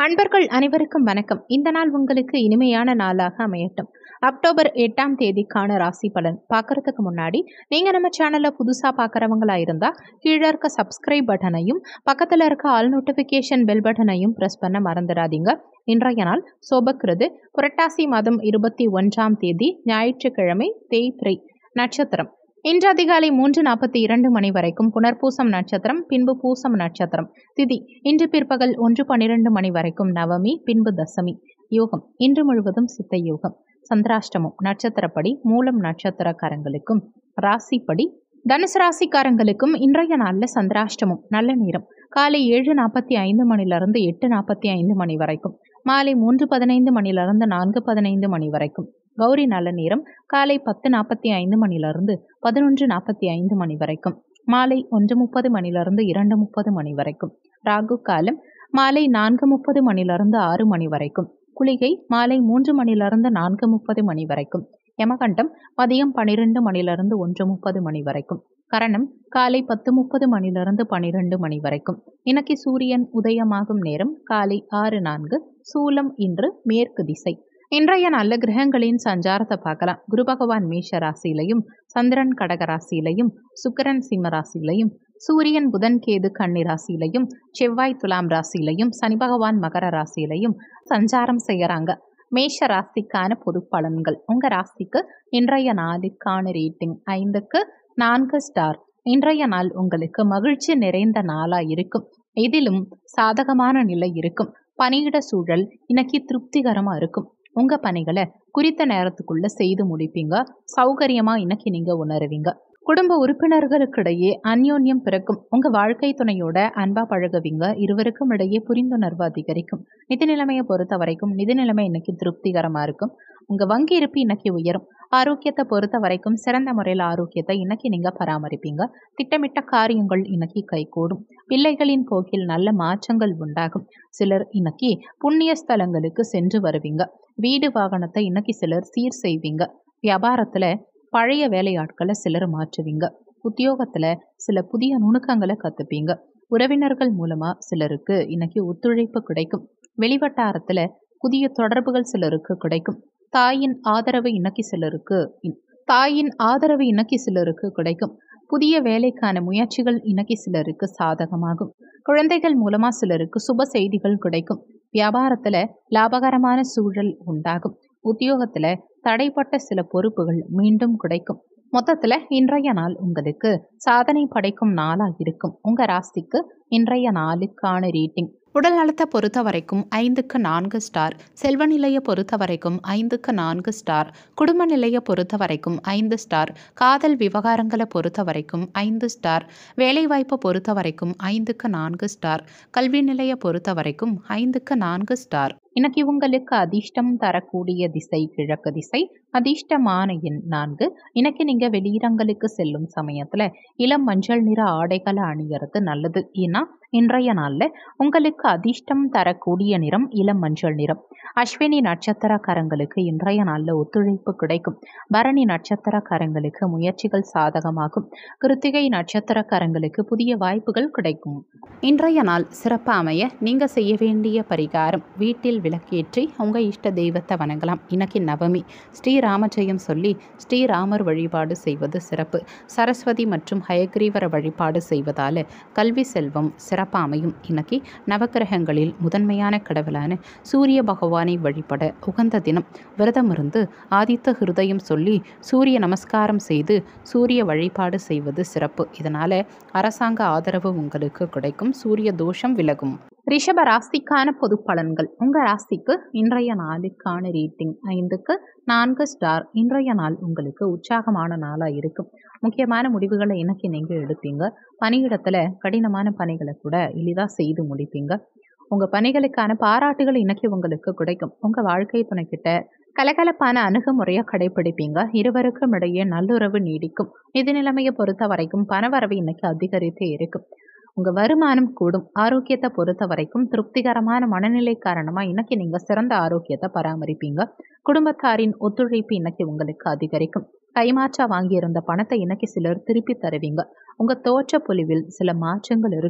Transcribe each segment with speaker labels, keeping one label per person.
Speaker 1: அன்பர்கள் அனைவருக்கும் வணக்கம் இந்த நாள் உங்களுக்கு இனிமையான நாளாக அமையட்டும் அக்டோபர் எட்டாம் தேதிக்கான ராசி பலன் பார்க்கறதுக்கு முன்னாடி நீங்கள் நம்ம சேனலை புதுசாக பார்க்குறவங்களா இருந்தால் கீழே இருக்க சப்ஸ்கிரைப் பட்டனையும் பக்கத்தில் இருக்க ஆல் நோட்டிஃபிகேஷன் பெல் பட்டனையும் ப்ரெஸ் பண்ண மறந்துடாதீங்க இன்றைய நாள் சோபக்கிறது புரட்டாசி மாதம் இருபத்தி ஒன்றாம் தேதி ஞாயிற்றுக்கிழமை தேய்பிரை நட்சத்திரம் இன்று அதிகாலை மூன்று நாற்பத்தி இரண்டு மணி வரைக்கும் புனர்பூசம் நட்சத்திரம் பின்பு பூசம் நட்சத்திரம் திதி இன்று பிற்பகல் ஒன்று பன்னிரண்டு மணி வரைக்கும் நவமி பின்பு தசமி யோகம் இன்று முழுவதும் சித்த யோகம் சந்திராஷ்டமம் நட்சத்திரப்படி மூலம் நட்சத்திரக்காரங்களுக்கும் ராசிப்படி தனுசு ராசிக்காரங்களுக்கும் இன்றைய நாளில் சந்திராஷ்டமம் நல்ல நேரம் காலை ஏழு நாற்பத்தி ஐந்து மணிலிருந்து எட்டு நாற்பத்தி ஐந்து மணி வரைக்கும் மாலை மூன்று பதினைந்து மணிலிருந்து நான்கு பதினைந்து மணி வரைக்கும் கௌரி நல்ல நேரம் காலை பத்து நாற்பத்தி ஐந்து மணிலிருந்து பதினொன்று நாற்பத்தி ஐந்து மணி வரைக்கும் மாலை ஒன்று முப்பது மணிலிருந்து இரண்டு முப்பது மணி வரைக்கும் ராகு காலம் மாலை நான்கு முப்பது மணிலிருந்து ஆறு மணி வரைக்கும் குளிகை மாலை மூன்று மணிலிருந்து நான்கு முப்பது மணி வரைக்கும் யமகண்டம் மதியம் பன்னிரெண்டு மணிலிருந்து ஒன்று முப்பது மணி வரைக்கும் கரணம் காலை பத்து முப்பது மணிலிருந்து பன்னிரெண்டு மணி வரைக்கும் இன்னைக்கு சூரியன் உதயமாகும் நேரம் காலை ஆறு நான்கு சூலம் இன்று மேற்கு திசை இன்றைய நல்ல கிரகங்களின் சஞ்சாரத்தை பார்க்கலாம் குரு பகவான் மேஷ ராசியிலையும் சந்திரன் கடக ராசியிலையும் சுக்கிரன் சிம்ம ராசியிலையும் சூரியன் புதன் கேது கன்னி ராசியிலையும் செவ்வாய் துலாம் ராசியிலையும் சனி பகவான் மகர ராசியிலையும் சஞ்சாரம் செய்யறாங்க மேஷ ராசிக்கான பொது பலன்கள் உங்க ராசிக்கு இன்றைய நாளுக்கான ரேட்டிங் ஐந்துக்கு நான்கு ஸ்டார் இன்றைய நாள் உங்களுக்கு மகிழ்ச்சி நிறைந்த நாளா இருக்கும் இதிலும் சாதகமான நிலை இருக்கும் பணியிட சூழல் இன்னைக்கு திருப்திகரமா இருக்கும் உங்க பணிகளை குறித்த நேரத்துக்குள்ள செய்து முடிப்பீங்க சௌகரியமா இன்னைக்கு நீங்க உணருவீங்க குடும்ப உறுப்பினர்களுக்கிடையே அந்யோன்யம் பிறக்கும் உங்க வாழ்க்கை துணையோட அன்பா பழகுவீங்க இருவருக்கும் இடையே புரிந்துணர்வு அதிகரிக்கும் நிதி நிலைமையை பொறுத்த வரைக்கும் நிதி நிலைமை இன்னைக்கு திருப்திகரமா இருக்கும் உங்க வங்கி இருப்பு இன்னைக்கு உயரும் ஆரோக்கியத்தை பொறுத்த வரைக்கும் சிறந்த முறையில் ஆரோக்கியத்தை இன்னைக்கு நீங்க பராமரிப்பீங்க திட்டமிட்ட காரியங்கள் இன்னைக்கு கைகூடும் பிள்ளைகளின் போக்கில் நல்ல மாற்றங்கள் உண்டாகும் சிலர் இன்னைக்கு புண்ணிய ஸ்தலங்களுக்கு சென்று வருவீங்க வீடு வாகனத்தை இன்னைக்கு சிலர் சீர் செய்வீங்க வியாபாரத்துல பழைய வேலையாட்களை சிலர் மாற்றுவீங்க உத்தியோகத்துல சில புதிய நுணுக்கங்களை கத்துப்பீங்க உறவினர்கள் மூலமா சிலருக்கு இன்னைக்கு ஒத்துழைப்பு கிடைக்கும் வெளிவட்டாரத்துல புதிய தொடர்புகள் சிலருக்கு கிடைக்கும் தாயின் ஆதரவு இன்னைக்கு சிலருக்கு தாயின் ஆதரவு இன்னைக்கு சிலருக்கு கிடைக்கும் புதிய வேலைக்கான முயற்சிகள் இன்னைக்கு சிலருக்கு சாதகமாகும் குழந்தைகள் மூலமா சிலருக்கு சுப செய்திகள் கிடைக்கும் வியாபாரத்துல லாபகரமான சூழல் உண்டாகும் உத்தியோகத்துல தடைப்பட்ட சில பொறுப்புகள் மீண்டும் கிடைக்கும் மொத்தத்துல இன்றைய நாள் உங்களுக்கு சாதனை படைக்கும் நாளா இருக்கும் உங்க ராசிக்கு இன்றைய நாளுக்கான ரேட்டிங் உடல் நலத்தை பொறுத்த வரைக்கும் ஐந்துக்கு நான்கு ஸ்டார் செல்வ நிலையை பொறுத்த வரைக்கும் ஐந்துக்கு நான்கு ஸ்டார் குடும்ப நிலையை பொறுத்த வரைக்கும் ஐந்து ஸ்டார் காதல் விவகாரங்களை பொறுத்த வரைக்கும் ஐந்து ஸ்டார் வேலைவாய்ப்பை பொறுத்த வரைக்கும் ஐந்துக்கு நான்கு ஸ்டார் கல்வி நிலையை பொறுத்த வரைக்கும் ஐந்துக்கு நான்கு ஸ்டார் இன்னைக்கு உங்களுக்கு அதிர்ஷ்டம் தரக்கூடிய திசை கிழக்கு திசை அதிர்ஷ்டமான எண் நான்கு இன்னைக்கு நீங்க வெளியிடங்களுக்கு செல்லும் சமயத்துல இளம் மஞ்சள் நிற ஆடைகளை அணியறது நல்லது ஏன்னா இன்றைய நாள்ல உங்களுக்கு அதிர்ஷ்டம் தரக்கூடிய நிறம் இளம் மஞ்சள் நிறம் அஸ்வினி நட்சத்திரக்காரங்களுக்கு இன்றைய நாள்ல ஒத்துழைப்பு கிடைக்கும் பரணி நட்சத்திரக்காரங்களுக்கு முயற்சிகள் சாதகமாகும் கிருத்திகை நட்சத்திரக்காரங்களுக்கு புதிய வாய்ப்புகள் கிடைக்கும் இன்றைய நாள் சிறப்பு அமைய நீங்க செய்ய வேண்டிய பரிகாரம் வீட்டில் விளக்கேற்றி உங்க இஷ்ட தெய்வத்தை வணங்கலாம் இன்னைக்கு நவமி ஸ்ரீராமஜெயம் சொல்லி ஸ்ரீராமர் வழிபாடு செய்வது சிறப்பு சரஸ்வதி மற்றும் ஹயக்ரீவர வழிபாடு செய்வதால கல்வி செல்வம் சிறப்பாக அமையும் இன்னைக்கு நவக்கிரகங்களில் முதன்மையான கடவுளான சூரிய பகவானை வழிபட உகந்த தினம் விரதம் இருந்து ஆதித்த ஹிருதயம் சொல்லி சூரிய நமஸ்காரம் செய்து சூரிய வழிபாடு செய்வது சிறப்பு இதனால அரசாங்க ஆதரவு உங்களுக்கு கிடைக்கும் சூரிய தோஷம் விலகும் ரிஷப ராசிக்கான பொது பலன்கள் உங்க ராசிக்கு இன்றைய நாளுக்கான ரேட்டிங் ஐந்துக்கு நான்கு ஸ்டார் இன்றைய நாள் உங்களுக்கு உற்சாகமான நாளா இருக்கும் முக்கியமான முடிவுகளை இன்னைக்கு நீங்க எடுப்பீங்க பணியிடத்துல கடினமான பணிகளை கூட எளிதாக செய்து முடிப்பீங்க உங்க பணிகளுக்கான பாராட்டுகள் இன்னைக்கு உங்களுக்கு கிடைக்கும் உங்க வாழ்க்கை துணைக்கிட்ட கலகலப்பான அணுகுமுறையை கடைபிடிப்பீங்க இருவருக்கும் இடையே நல்லுறவு நீடிக்கும் நிதி நிலைமையை பொறுத்த வரைக்கும் பணவரவு இன்னைக்கு அதிகரித்தே இருக்கும் உங்க வருமானம் கூடும் ஆரோக்கியத்தை பொறுத்த வரைக்கும் திருப்திகரமான மனநிலை காரணமா இன்னைக்கு நீங்க சிறந்த ஆரோக்கியத்தை பராமரிப்பீங்க குடும்பத்தாரின் ஒத்துழைப்பு இன்னைக்கு உங்களுக்கு அதிகரிக்கும் கைமாற்றா வாங்கியிருந்த பணத்தை இன்னைக்கு சிலர் திருப்பி தருவீங்க உங்க தோற்ற பொலிவில் சில மாற்றங்கள் இருக்கும்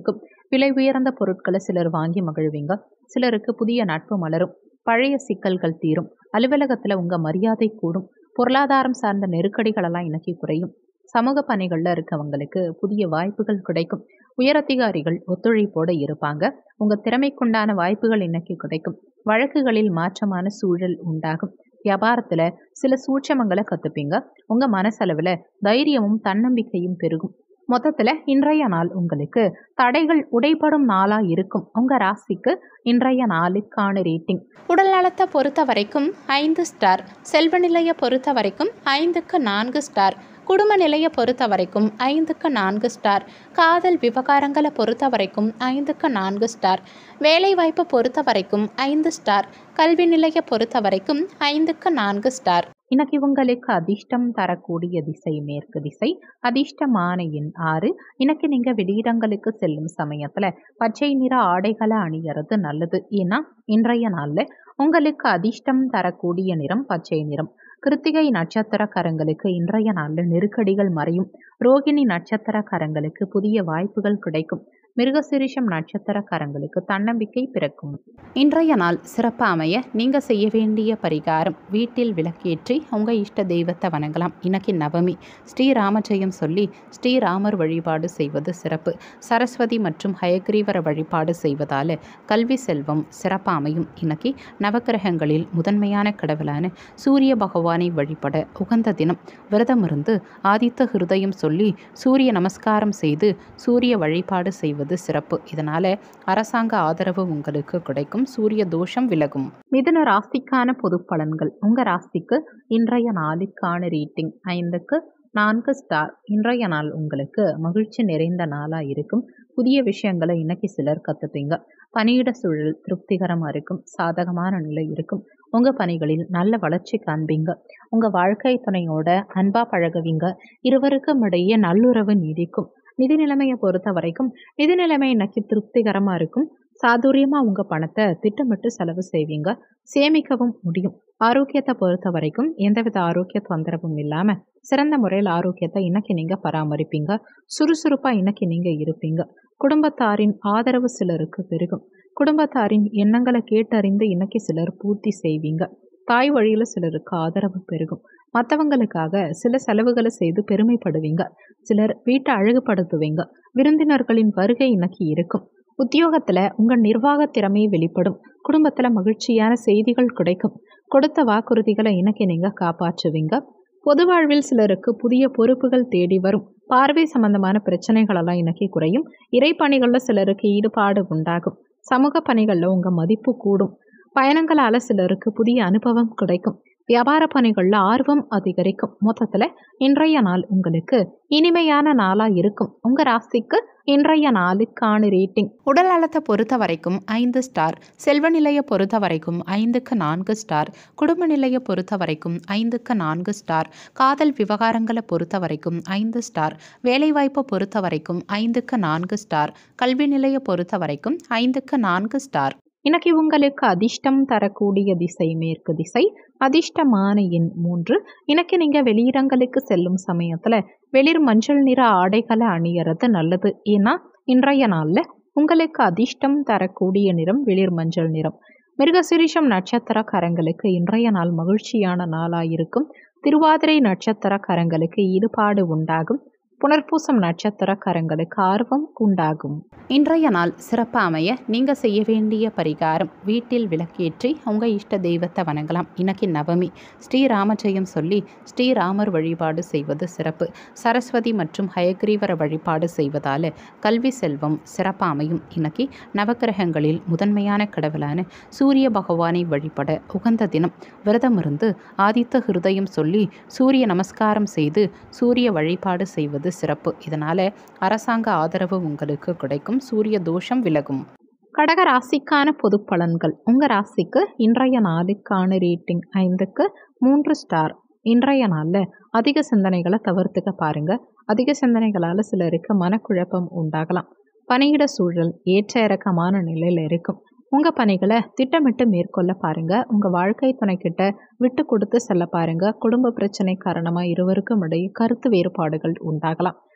Speaker 1: விலை உயர்ந்த பொருட்களை சிலர் வாங்கி மகிழ்வீங்க சிலருக்கு புதிய நட்பு மலரும் பழைய சிக்கல்கள் தீரும் அலுவலகத்தில் உங்கள் மரியாதை கூடும் பொருளாதாரம் சார்ந்த நெருக்கடிகளெல்லாம் இன்னைக்கு குறையும் சமூக பணிகளில் இருக்கவங்களுக்கு புதிய வாய்ப்புகள் கிடைக்கும் உயரதிகாரிகள் ஒத்துழைப்போடு இருப்பாங்க உங்கள் திறமைக்குண்டான வாய்ப்புகள் இன்னைக்கு கிடைக்கும் வழக்குகளில் மாற்றமான சூழல் உண்டாகும் வியாபாரத்தில் சில சூட்சமங்களை கற்றுப்பீங்க உங்கள் மனசளவில் தைரியமும் தன்னம்பிக்கையும் பெருகும் மொத்தத்தில் இன்றைய நாள் உங்களுக்கு தடைகள் உடைப்படும் நாளாக இருக்கும் உங்கள் ராசிக்கு இன்றைய நாளுக்கான ரேட்டிங்
Speaker 2: உடல் நலத்தை பொறுத்த வரைக்கும் ஐந்து ஸ்டார் செல்வ நிலையை பொறுத்த வரைக்கும் ஐந்துக்கு நான்கு ஸ்டார் குடும்ப நிலையை பொறுத்த வரைக்கும் ஐந்துக்கு நான்கு ஸ்டார் காதல் விவகாரங்களை பொறுத்த வரைக்கும் ஐந்துக்கு நான்கு ஸ்டார் வேலைவாய்ப்பு பொறுத்த வரைக்கும் ஐந்து ஸ்டார் கல்வி நிலையை பொறுத்த வரைக்கும் ஐந்துக்கு நான்கு ஸ்டார்
Speaker 1: இன்னைக்கு உங்களுக்கு அதிர்ஷ்டம் தரக்கூடிய திசை மேற்கு திசை அதிர்ஷ்டமான எண் ஆறு இன்னைக்கு நீங்க வெளியிடங்களுக்கு செல்லும் சமயத்துல பச்சை நிற ஆடைகளை அணியறது நல்லது ஏன்னா இன்றைய நாள்ல உங்களுக்கு அதிர்ஷ்டம் தரக்கூடிய நிறம் பச்சை நிறம் கிருத்திகை நட்சத்திரக்காரங்களுக்கு இன்றைய நாளில் நெருக்கடிகள் மறையும் ரோகிணி நட்சத்திரக்காரங்களுக்கு புதிய வாய்ப்புகள் கிடைக்கும் மிருகசிரிஷம் நட்சத்திரக்காரங்களுக்கு தன்னம்பிக்கை பிறக்கும்
Speaker 2: இன்றைய நாள் சிறப்பாக அமைய நீங்கள் செய்ய வேண்டிய பரிகாரம் வீட்டில் விளக்கேற்றி உங்கள் இஷ்ட தெய்வத்தை வணங்கலாம் இன்னைக்கு நவமி ஸ்ரீராமஜெயம் சொல்லி ஸ்ரீராமர் வழிபாடு செய்வது சிறப்பு சரஸ்வதி மற்றும் ஹயக்ரீவர வழிபாடு செய்வதால் கல்வி செல்வம் சிறப்பாக அமையும் இன்னைக்கு நவக்கிரகங்களில் முதன்மையான கடவுளான சூரிய பகவானை வழிபட உகந்த தினம் விரதமிருந்து ஆதித்த ஹிருதயம் சொல்லி சூரிய நமஸ்காரம் செய்து சூரிய வழிபாடு செய்வது சிறப்பு இதனால் அரசாங்க ஆதரவு உங்களுக்கு கிடைக்கும் சூரிய தோஷம் விலகும்
Speaker 1: மிதுன ராசிக்கான பொது பலன்கள் உங்க ராசிக்கு இன்றைய நாளுக்கான ரேட்டிங் ஐந்துக்கு நான்கு ஸ்டார் இன்றைய நாள் உங்களுக்கு மகிழ்ச்சி நிறைந்த நாளா இருக்கும் புதிய விஷயங்களை இன்னைக்கு சிலர் கத்துப்பீங்க பணியிட சூழல் திருப்திகரமா இருக்கும் சாதகமான நிலை இருக்கும் உங்க பணிகளில் நல்ல வளர்ச்சி காண்பீங்க உங்க வாழ்க்கை துணையோட அன்பா பழகுவீங்க இருவருக்கும் இடையே நல்லுறவு நீடிக்கும் நிதி நிலைமையை பொறுத்த வரைக்கும் நிதி நிலைமை இன்னைக்கு திருப்திகரமா இருக்கும் சாதுரியமா உங்க பணத்தை திட்டமிட்டு செலவு செய்வீங்க சேமிக்கவும் முடியும் ஆரோக்கியத்தை பொறுத்த வரைக்கும் எந்தவித ஆரோக்கிய தொந்தரவும் இல்லாம சிறந்த முறையில் ஆரோக்கியத்தை இன்னைக்கு நீங்க பராமரிப்பீங்க சுறுசுறுப்பா இன்னைக்கு நீங்க இருப்பீங்க குடும்பத்தாரின் ஆதரவு சிலருக்கு பெருகும் குடும்பத்தாரின் எண்ணங்களை கேட்டறிந்து இன்னைக்கு சிலர் பூர்த்தி செய்வீங்க தாய் வழியில சிலருக்கு ஆதரவு பெருகும் மற்றவங்களுக்காக சில செலவுகளை செய்து பெருமைப்படுவீங்க சிலர் வீட்டை அழகுபடுத்துவீங்க விருந்தினர்களின் வருகை இன்னைக்கு இருக்கும் உத்தியோகத்துல உங்க நிர்வாக திறமை வெளிப்படும் குடும்பத்துல மகிழ்ச்சியான செய்திகள் கிடைக்கும் கொடுத்த வாக்குறுதிகளை இன்னைக்கு நீங்க காப்பாற்றுவீங்க பொது வாழ்வில் சிலருக்கு புதிய பொறுப்புகள் தேடி வரும் பார்வை சம்பந்தமான பிரச்சனைகளெல்லாம் இன்னைக்கு குறையும் இறைப்பணிகளில் சிலருக்கு ஈடுபாடு உண்டாகும் சமூக பணிகளில் உங்கள் மதிப்பு கூடும் பயணங்களால் சிலருக்கு புதிய அனுபவம் கிடைக்கும் வியாபார பணிகளில் ஆர்வம் அதிகரிக்கும் மொத்தத்தில் இன்றைய நாள் உங்களுக்கு இனிமையான நாளாக இருக்கும் உங்கள் ராசிக்கு இன்றைய நாளுக்கான ரேட்டிங்
Speaker 2: உடல் நலத்தை பொறுத்த வரைக்கும் ஐந்து ஸ்டார் செல்வ நிலையை பொறுத்த வரைக்கும் ஐந்துக்கு நான்கு ஸ்டார் குடும்ப நிலையை பொறுத்த வரைக்கும் ஐந்துக்கு நான்கு ஸ்டார் காதல் விவகாரங்களை பொறுத்த வரைக்கும் ஐந்து ஸ்டார் வேலைவாய்ப்பை பொறுத்த வரைக்கும் ஐந்துக்கு நான்கு ஸ்டார் கல்வி நிலையை பொறுத்த வரைக்கும் ஐந்துக்கு நான்கு ஸ்டார்
Speaker 1: இன்னைக்கு உங்களுக்கு அதிர்ஷ்டம் தரக்கூடிய திசை மேற்கு திசை அதிர்ஷ்டமான எண் மூன்று இன்னைக்கு நீங்க வெளியிடங்களுக்கு செல்லும் சமயத்துல வெளிர் மஞ்சள் நிற ஆடைகளை அணியறது நல்லது ஏன்னா இன்றைய நாள்ல உங்களுக்கு அதிர்ஷ்டம் தரக்கூடிய நிறம் வெளிர் மஞ்சள் நிறம் மிருகசிரிஷம் நட்சத்திரக்காரங்களுக்கு இன்றைய நாள் மகிழ்ச்சியான நாளாயிருக்கும் திருவாதிரை நட்சத்திரக்காரங்களுக்கு ஈடுபாடு உண்டாகும் புனர்பூசம் நட்சத்திரக்காரங்களுக்கு ஆர்வம் உண்டாகும்
Speaker 2: இன்றைய நாள் சிறப்பாக அமைய நீங்கள் செய்ய வேண்டிய பரிகாரம் வீட்டில் விளக்கேற்றி உங்கள் இஷ்ட தெய்வத்தை வணங்கலாம் இன்னைக்கு நவமி ஸ்ரீராமஜெயம் சொல்லி ஸ்ரீராமர் வழிபாடு செய்வது சிறப்பு சரஸ்வதி மற்றும் ஹயக்ரீவர வழிபாடு செய்வதால் கல்வி செல்வம் சிறப்பாக அமையும் இன்னைக்கு நவக்கிரகங்களில் முதன்மையான கடவுளான சூரிய பகவானை வழிபட உகந்த தினம் விரதமிருந்து ஆதித்த ஹிருதயம் சொல்லி சூரிய நமஸ்காரம் செய்து சூரிய வழிபாடு செய்வது சிறப்பு இதனால் அரசாங்க ஆதரவு உங்களுக்கு கிடைக்கும் சூரிய தோஷம் விலகும்
Speaker 1: கடக ராசிக்கான பொது பலன்கள் உங்கள் ராசிக்கு இன்றைய நாளுக்கான ரேட்டிங் ஐந்துக்கு மூன்று ஸ்டார் இன்றைய நாளில் அதிக சிந்தனைகளை தவிர்த்துக்க பாருங்க அதிக சிந்தனைகளால் சிலருக்கு மனக்குழப்பம் உண்டாகலாம் பணியிட சூழல் ஏற்ற இறக்கமான நிலையில் இருக்கும் உங்கள் பணிகளை திட்டமிட்டு மேற்கொள்ள பாருங்க உங்கள் வாழ்க்கை துணைக்கிட்ட விட்டு கொடுத்து செல்ல பாருங்க குடும்ப பிரச்சனை காரணமாக இருவருக்கும் இடையே கருத்து வேறுபாடுகள் உண்டாகலாம்